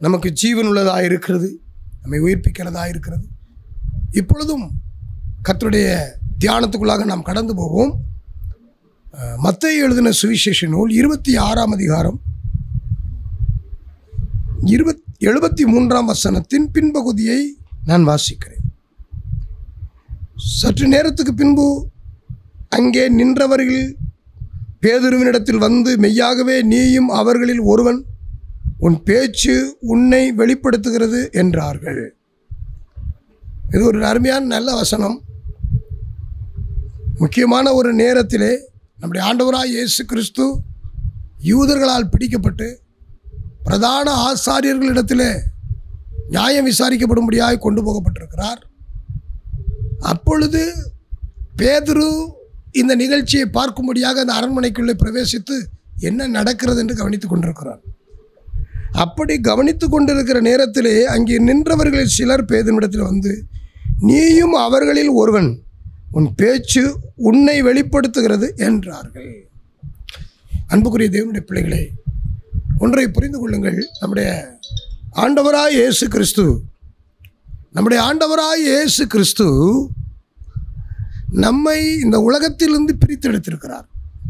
நமக்கு ஜீவன் உள்ளதாக இருக்கிறது நம்மை உயிர்ப்பிக்கிறதா இருக்கிறது இப்பொழுதும் கர்த்தருடைய தியானத்துக்குள்ளாக நாம் கடந்து போவோம் மத்திய எழுதின சுவிசேஷ நூல் இருபத்தி ஆறாம் அதிகாரம் இருபத் எழுபத்தி மூன்றாம் வசனத்தின் பின்பகுதியை நான் வாசிக்கிறேன் சற்று நேரத்துக்கு பின்பு அங்கே நின்றவர்கள் பேதுருவினிடத்தில் வந்து மெய்யாகவே நீயும் அவர்களில் ஒருவன் உன் பேச்சு உன்னை வெளிப்படுத்துகிறது என்றார்கள் இது ஒரு அருமையான நல்ல வசனம் முக்கியமான ஒரு நேரத்திலே நம்முடைய ஆண்டவராய் இயேசு கிறிஸ்து யூதர்களால் பிடிக்கப்பட்டு பிரதான ஆசாரியர்களிடத்திலே நியாயம் விசாரிக்கப்படும்படியாக கொண்டு போகப்பட்டிருக்கிறார் அப்பொழுது பேதுரு இந்த நிகழ்ச்சியை பார்க்கும்படியாக அந்த அரண்மனைக்குள்ளே பிரவேசித்து என்ன நடக்கிறது என்று கவனித்துக் கொண்டிருக்கிறார் அப்படி கவனித்து கொண்டிருக்கிற நேரத்திலே அங்கே நின்றவர்களில் சிலர் பேதனிடத்தில் வந்து நீயும் அவர்களில் ஒருவன் உன் பேச்சு உன்னை வெளிப்படுத்துகிறது என்றார்கள் அன்புக்குரிய தேவனுடைய பிள்ளைகளே ஒன்றை புரிந்து கொள்ளுங்கள் நம்முடைய ஆண்டவராய் இயேசு கிறிஸ்து நம்முடைய ஆண்டவராய் இயேசு கிறிஸ்து நம்மை இந்த உலகத்திலிருந்து பிரித்தெடுத்திருக்கிறார்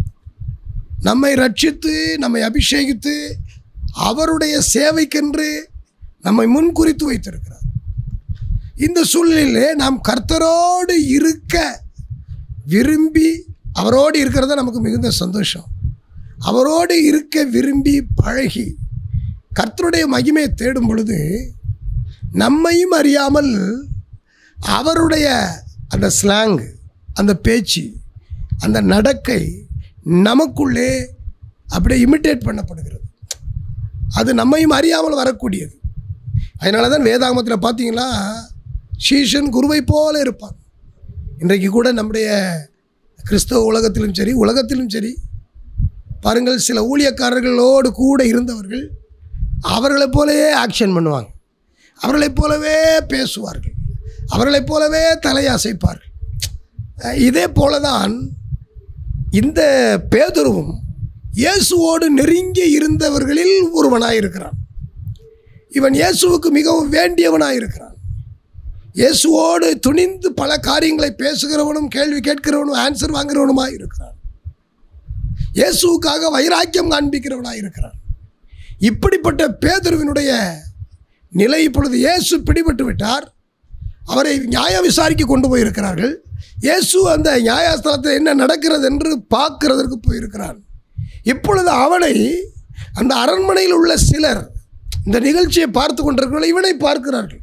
நம்மை ரட்சித்து நம்மை அபிஷேகித்து அவருடைய சேவைக்கென்று நம்மை முன்குறித்து வைத்திருக்கிறார் இந்த சூழ்நிலையிலே நாம் கர்த்தரோடு இருக்க விரும்பி அவரோடு இருக்கிறது நமக்கு மிகுந்த சந்தோஷம் அவரோடு இருக்க விரும்பி பழகி கர்த்தருடைய மகிமையை தேடும் பொழுது நம்மையும் அறியாமல் அவருடைய அந்த ஸ்லாங் அந்த பேச்சு அந்த நடக்கை நமக்குள்ளே அப்படியே இமிட்டேட் பண்ணப்படுகிறது அது நம்மையும் அறியாமல் வரக்கூடியது அதனால தான் வேதாகமத்தில் பார்த்தீங்கன்னா சீஷன் குருவை போல இருப்பான் இன்றைக்கு கூட நம்முடைய கிறிஸ்தவ உலகத்திலும் சரி உலகத்திலும் சரி பாருங்கள் சில ஊழியக்காரர்களோடு கூட இருந்தவர்கள் அவர்களைப் போலவே ஆக்ஷன் பண்ணுவாங்க அவர்களைப் போலவே பேசுவார்கள் அவர்களைப் போலவே தலையசைப்பார்கள் இதே போல தான் இந்த பேதுருவும் இயேசுவோடு நெருங்கி இருந்தவர்களில் ஒருவனாக இருக்கிறான் இவன் இயேசுவுக்கு மிகவும் வேண்டியவனாக இருக்கிறான் இயேசுவோடு துணிந்து பல காரியங்களை பேசுகிறவனும் கேள்வி கேட்கிறவனும் ஆன்சர் வாங்குகிறவனுமாக இருக்கிறான் இயேசுவுக்காக வைராக்கியம் காண்பிக்கிறவனாக இருக்கிறான் இப்படிப்பட்ட பேதுருவினுடைய நிலை இப்பொழுது இயேசு பிடிபட்டு விட்டார் அவரை நியாய விசாரிக்க கொண்டு போயிருக்கிறார்கள் இயேசு அந்த நியாயஸ்தலத்தில் என்ன நடக்கிறது என்று பார்க்கிறதற்கு போயிருக்கிறான் இப்பொழுது அவனை அந்த அரண்மனையில் உள்ள சிலர் இந்த நிகழ்ச்சியை பார்த்து கொண்டிருக்கிறார்கள் இவனை பார்க்கிறார்கள்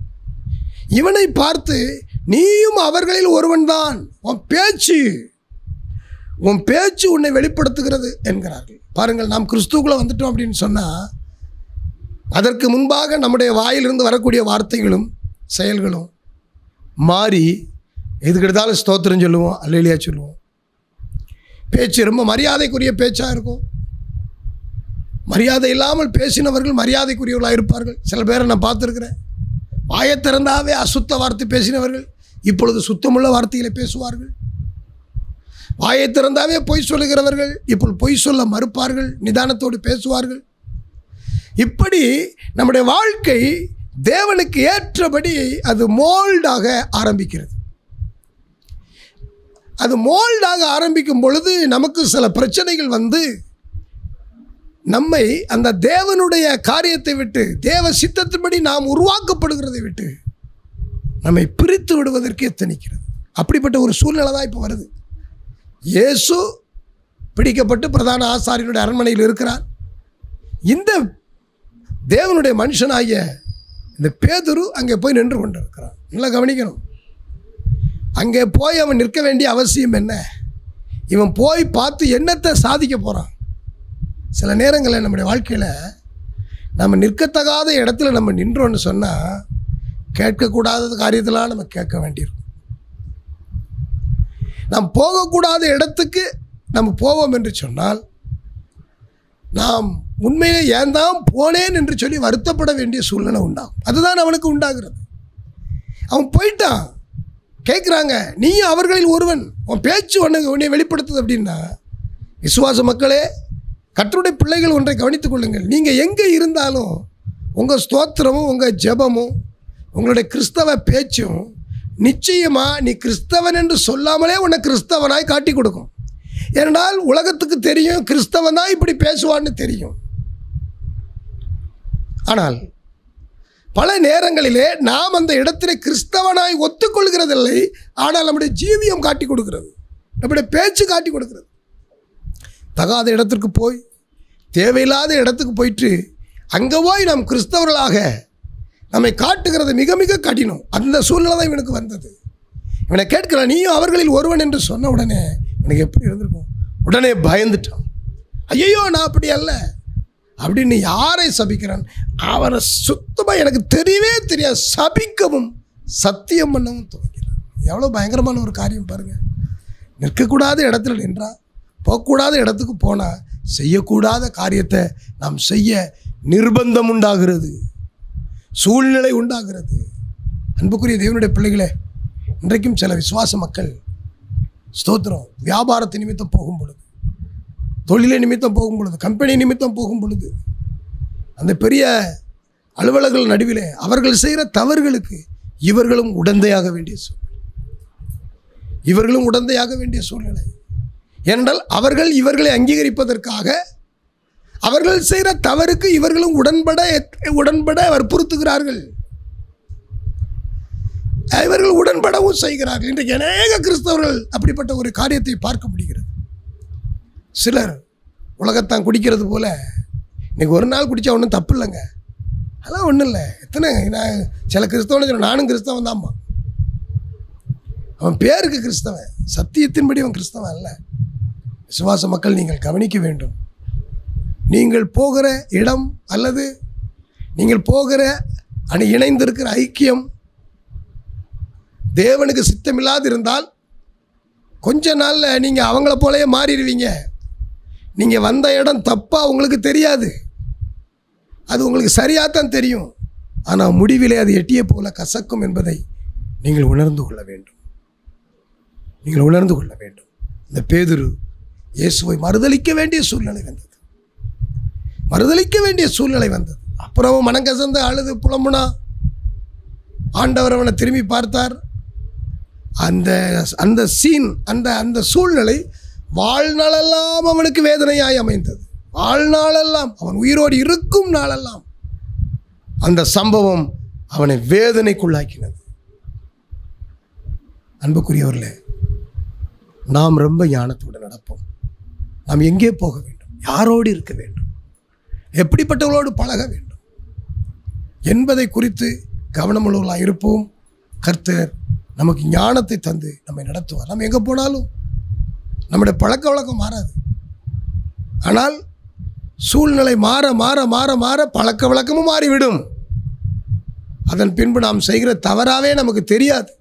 இவனை பார்த்து நீயும் அவர்களில் ஒருவன்தான் உன் பேச்சு உன் பேச்சு உன்னை வெளிப்படுத்துகிறது என்கிறார்கள் பாருங்கள் நாம் கிறிஸ்துக்குள்ளே வந்துட்டோம் அப்படின்னு சொன்னால் அதற்கு முன்பாக நம்முடைய வாயிலிருந்து வரக்கூடிய வார்த்தைகளும் செயல்களும் மாறி எதுக்கு எடுத்தாலும் ஸ்தோத்திரம் சொல்லுவோம் அல்லையா சொல்லுவோம் பேச்சு ரொம்ப மரியாதைக்குரிய பேச்சாக இருக்கும் மரியாதை இல்லாமல் பேசினவர்கள் மரியாதைக்குரியவர்களாக இருப்பார்கள் சில பேரை நான் பார்த்துருக்குறேன் வாயை திறந்தாவே அசுத்த வார்த்தை பேசினவர்கள் இப்பொழுது சுத்தமுள்ள வார்த்தைகளை பேசுவார்கள் வாயை திறந்தாவே பொய் சொல்லுகிறவர்கள் இப்பொழுது பொய் சொல்ல மறுப்பார்கள் நிதானத்தோடு பேசுவார்கள் இப்படி நம்முடைய வாழ்க்கை தேவனுக்கு ஏற்றபடி அது மோல்டாக ஆரம்பிக்கிறது அது மோல்டாக ஆரம்பிக்கும் பொழுது நமக்கு சில பிரச்சனைகள் வந்து நம்மை அந்த தேவனுடைய காரியத்தை விட்டு தேவ சித்தத்தின்படி நாம் உருவாக்கப்படுகிறதை விட்டு நம்மை பிரித்து விடுவதற்கு எத்தனிக்கிறது அப்படிப்பட்ட ஒரு சூழ்நிலை தான் இப்போ வருது இயேசு பிடிக்கப்பட்டு பிரதான ஆசாரியனுடைய அரண்மனையில் இருக்கிறார் இந்த தேவனுடைய மனுஷனாகிய இந்த பேதுரு அங்கே போய் நின்று கொண்டிருக்கிறான் நல்லா கவனிக்கணும் அங்கே போய் அவன் நிற்க வேண்டிய அவசியம் என்ன இவன் போய் பார்த்து என்னத்தை சாதிக்க போகிறான் சில நேரங்களில் நம்முடைய வாழ்க்கையில் நம்ம நிற்கத்தகாத இடத்துல நம்ம நின்றோன்னு சொன்னால் கேட்கக்கூடாத காரியத்தெல்லாம் நம்ம கேட்க வேண்டியிருக்கும் நாம் போகக்கூடாத இடத்துக்கு நம்ம போவோம் என்று சொன்னால் நாம் உண்மையிலே ஏன் தான் போனேன் என்று சொல்லி வருத்தப்பட வேண்டிய சூழ்நிலை உண்டாகும் அதுதான் அவனுக்கு உண்டாகிறது அவன் போயிட்டான் கேட்குறாங்க நீயும் அவர்களில் ஒருவன் உன் பேச்சு உனக்கு உன்னை வெளிப்படுத்துது அப்படின்னா விசுவாச மக்களே கத்தருடைய பிள்ளைகள் ஒன்றை கவனித்துக் கொள்ளுங்கள் நீங்கள் எங்கே இருந்தாலும் உங்கள் ஸ்தோத்திரமும் உங்கள் ஜெபமும் உங்களுடைய கிறிஸ்தவ பேச்சும் நிச்சயமாக நீ கிறிஸ்தவன் என்று சொல்லாமலே உன்னை கிறிஸ்தவனாய் காட்டி கொடுக்கும் ஏனென்றால் உலகத்துக்கு தெரியும் கிறிஸ்தவன் தான் இப்படி பேசுவான்னு தெரியும் ஆனால் பல நேரங்களிலே நாம் அந்த இடத்திலே கிறிஸ்தவனாய் ஒத்துக்கொள்கிறதில்லை ஆனால் நம்முடைய ஜீவியம் காட்டி கொடுக்கிறது நம்முடைய பேச்சு காட்டி கொடுக்கிறது தகாத இடத்திற்கு போய் தேவையில்லாத இடத்துக்கு போயிட்டு அங்கே போய் நாம் கிறிஸ்தவர்களாக நம்மை காட்டுகிறது மிக மிக கடினம் அந்த சூழ்நிலை தான் இவனுக்கு வந்தது இவனை கேட்கிறான் நீயும் அவர்களில் ஒருவன் என்று சொன்ன உடனே இவனுக்கு எப்படி இருந்திருக்கும் உடனே பயந்துட்டான் ஐயோ நான் அப்படி அல்ல அப்படின்னு யாரை சபிக்கிறான் அவனை சுத்தமாக எனக்கு தெரியவே தெரியாது சபிக்கவும் சத்தியம் பண்ணவும் துவங்கிறான் எவ்வளோ பயங்கரமான ஒரு காரியம் பாருங்கள் நிற்கக்கூடாத இடத்துல நின்றா போகக்கூடாத இடத்துக்கு போனால் செய்யக்கூடாத காரியத்தை நாம் செய்ய நிர்பந்தம் உண்டாகிறது சூழ்நிலை உண்டாகிறது அன்புக்குரிய தேவனுடைய பிள்ளைகளே இன்றைக்கும் சில விசுவாச மக்கள் ஸ்தோத்திரம் வியாபாரத்து நிமித்தம் போகும் பொழுது தொழிலை நிமித்தம் போகும் பொழுது கம்பெனி நிமித்தம் போகும் பொழுது அந்த பெரிய அலுவலர்கள் நடுவிலே அவர்கள் செய்கிற தவறுகளுக்கு இவர்களும் உடந்தையாக வேண்டிய சூழ்நிலை இவர்களும் உடந்தையாக வேண்டிய சூழ்நிலை ஏனென்றால் அவர்கள் இவர்களை அங்கீகரிப்பதற்காக அவர்கள் செய்கிற தவறுக்கு இவர்களும் உடன்பட உடன்பட வற்புறுத்துகிறார்கள் இவர்கள் உடன்படவும் செய்கிறார்கள் இன்றைக்கு அநேக கிறிஸ்தவர்கள் அப்படிப்பட்ட ஒரு காரியத்தை பார்க்க முடிகிறது சிலர் உலகத்தான் குடிக்கிறது போல இன்னைக்கு ஒரு நாள் குடித்தா ஒன்றும் தப்பு இல்லைங்க அதெல்லாம் ஒன்றும் இல்லை எத்தனை நான் சில கிறிஸ்தவனை சொல்ல நானும் கிறிஸ்தவன் தான்மா அவன் பேருக்கு கிறிஸ்தவன் சத்தியத்தின்படி அவன் கிறிஸ்தவன் அல்ல விசுவாச மக்கள் நீங்கள் கவனிக்க வேண்டும் நீங்கள் போகிற இடம் அல்லது நீங்கள் போகிற அணி இணைந்திருக்கிற ஐக்கியம் தேவனுக்கு சித்தமில்லாது இருந்தால் கொஞ்ச நாளில் நீங்கள் அவங்கள போலயே மாறிடுவீங்க நீங்கள் வந்த இடம் தப்பாக உங்களுக்கு தெரியாது அது உங்களுக்கு சரியாக தான் தெரியும் ஆனால் முடிவிலே அது எட்டிய போல கசக்கும் என்பதை நீங்கள் உணர்ந்து கொள்ள வேண்டும் நீங்கள் உணர்ந்து கொள்ள வேண்டும் இந்த பேதுரு இயேசுவை மறுதளிக்க வேண்டிய சூழ்நிலை வந்தது மறுதளிக்க வேண்டிய சூழ்நிலை வந்தது அப்புறம் அவன் மனங்கசந்து அழுது புலம்புனா ஆண்டவர் அவனை திரும்பி பார்த்தார் அந்த அந்த சீன் அந்த அந்த சூழ்நிலை வாழ்நாளெல்லாம் அவனுக்கு வேதனையாய் அமைந்தது வாழ்நாளெல்லாம் அவன் உயிரோடு இருக்கும் நாளெல்லாம் அந்த சம்பவம் அவனை வேதனைக்குள்ளாக்கினது அன்புக்குரியவர்களே நாம் ரொம்ப ஞானத்தோடு நடப்போம் நாம் எங்கே போக வேண்டும் யாரோடு இருக்க வேண்டும் எப்படிப்பட்டவர்களோடு பழக வேண்டும் என்பதை குறித்து கவனமுள்ளவர்களாக இருப்போம் கர்த்தர் நமக்கு ஞானத்தை தந்து நம்மை நடத்துவார் நம்ம எங்கே போனாலும் நம்முடைய பழக்க வழக்கம் மாறாது ஆனால் சூழ்நிலை மாற மாற மாற மாற பழக்க வழக்கமும் மாறிவிடும் அதன் பின்பு நாம் செய்கிற தவறாவே நமக்கு தெரியாது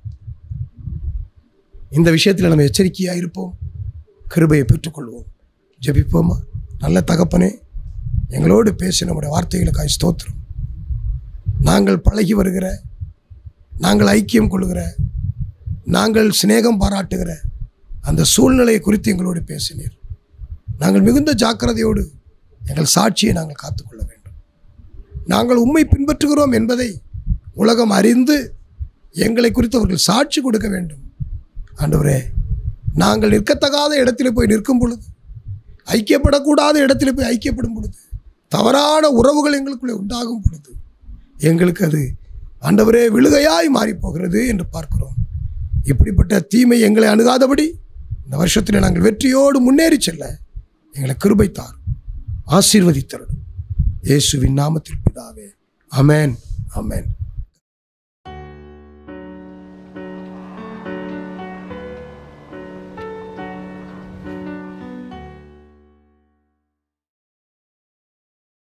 இந்த விஷயத்தில் நம்ம எச்சரிக்கையாக இருப்போம் கிருபையை பெற்றுக்கொள்வோம் ஜெபிப்போமா நல்ல தகப்பனே எங்களோடு பேசி நம்முடைய வார்த்தைகளுக்காய் ஸ்தோத்திரம் நாங்கள் பழகி வருகிற நாங்கள் ஐக்கியம் கொள்கிற நாங்கள் சிநேகம் பாராட்டுகிற அந்த சூழ்நிலையை குறித்து எங்களோடு பேசினீர் நாங்கள் மிகுந்த ஜாக்கிரதையோடு எங்கள் சாட்சியை நாங்கள் காத்துக்கொள்ள வேண்டும் நாங்கள் உண்மை பின்பற்றுகிறோம் என்பதை உலகம் அறிந்து எங்களை குறித்து அவர்கள் சாட்சி கொடுக்க வேண்டும் ஆண்டவரே நாங்கள் நிற்கத்தகாத இடத்தில் போய் நிற்கும் பொழுது ஐக்கியப்படக்கூடாத இடத்தில் போய் ஐக்கியப்படும் பொழுது தவறான உறவுகள் எங்களுக்குள்ளே உண்டாகும் பொழுது எங்களுக்கு அது ஆண்டவரே விழுகையாய் மாறிப் போகிறது என்று பார்க்கிறோம் இப்படிப்பட்ட தீமை எங்களை அணுகாதபடி இந்த வருஷத்தில் நாங்கள் வெற்றியோடு முன்னேறி செல்ல எங்களை கிருபைத்தார் ஆசீர்வதித்தரணும் இயேசுவின் நாமத்தில் பிதாவே அமேன் அமேன்